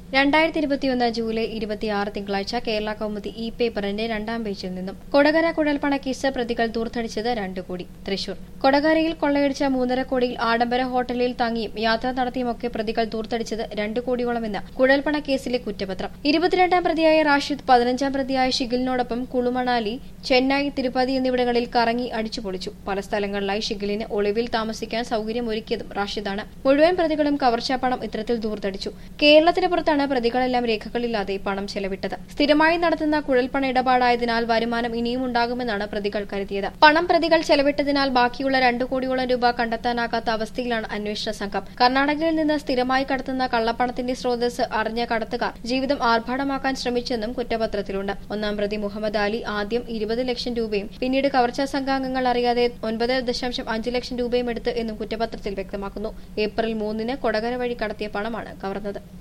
രണ്ടായിരത്തി ഇരുപത്തിയൊന്ന് ജൂലൈ ഇരുപത്തിയാറ് തിങ്കളാഴ്ച കേരള കൗമുദി ഇ പേപ്പറിന്റെ രണ്ടാം പേജിൽ നിന്നും കൊടകര കുഴൽപ്പണ കേസ് പ്രതികൾ ദൂർത്തടിച്ചത് രണ്ട് കോടി തൃശൂർ കൊടകരയിൽ കൊള്ളയടിച്ച മൂന്നര കോടിയിൽ ആഡംബര ഹോട്ടലിൽ തങ്ങിയും യാത്ര നടത്തിയുമൊക്കെ പ്രതികൾ ദൂർത്തടിച്ചത് രണ്ട് കോടിയോളമെന്ന് കുഴൽപ്പണ കേസിലെ കുറ്റപത്രം ഇരുപത്തിരണ്ടാം പ്രതിയായ റാഷിദ് പതിനഞ്ചാം പ്രതിയായ ഷിഗിലിനോടൊപ്പം കുളുമണാലി ചെന്നൈ തിരുപ്പതി എന്നിവിടങ്ങളിൽ കറങ്ങി അടിച്ചുപൊളിച്ചു പല സ്ഥലങ്ങളിലായി ഷിഗിലിന് ഒളിവിൽ താമസിക്കാൻ സൌകര്യമൊരുക്കിയതും റാഷിദാണ് മുഴുവൻ പ്രതികളും കവർച്ചാപ്പണം ഇത്തരത്തിൽ ദൂർത്തടിച്ചു കേരളത്തിന് പുറത്താണ് പ്രതികളെല്ലാം രേഖകളില്ലാതെ പണം ചെലവിട്ടത് സ്ഥിരമായി നടത്തുന്ന കുഴൽപ്പണ ഇടപാടായതിനാൽ വരുമാനം ഇനിയും ഉണ്ടാകുമെന്നാണ് പ്രതികൾ കരുതിയത് പണം പ്രതികൾ ചെലവിട്ടതിനാൽ ബാക്കിയുള്ള രണ്ടു കോടിയോളം രൂപ കണ്ടെത്താനാകാത്ത അവസ്ഥയിലാണ് അന്വേഷണ സംഘം കർണാടകയിൽ നിന്ന് സ്ഥിരമായി കടത്തുന്ന കള്ളപ്പണത്തിന്റെ സ്രോതസ് അറിഞ്ഞ കടത്തുകാർ ജീവിതം ആർഭാടമാക്കാൻ ശ്രമിച്ചെന്നും കുറ്റപത്രത്തിലുണ്ട് ഒന്നാം പ്രതി മുഹമ്മദ് അലി ആദ്യം ഇരുപത് ലക്ഷം രൂപയും പിന്നീട് കവർച്ചാ സംഘാംഗങ്ങൾ അറിയാതെ ഒൻപത് ദശാംശം അഞ്ച് ലക്ഷം രൂപയും എടുത്ത് എന്നും കുറ്റപത്രത്തിൽ വ്യക്തമാക്കുന്നു ഏപ്രിൽ മൂന്നിന് കൊടകര വഴി കടത്തിയ പണമാണ് കവർന്നത്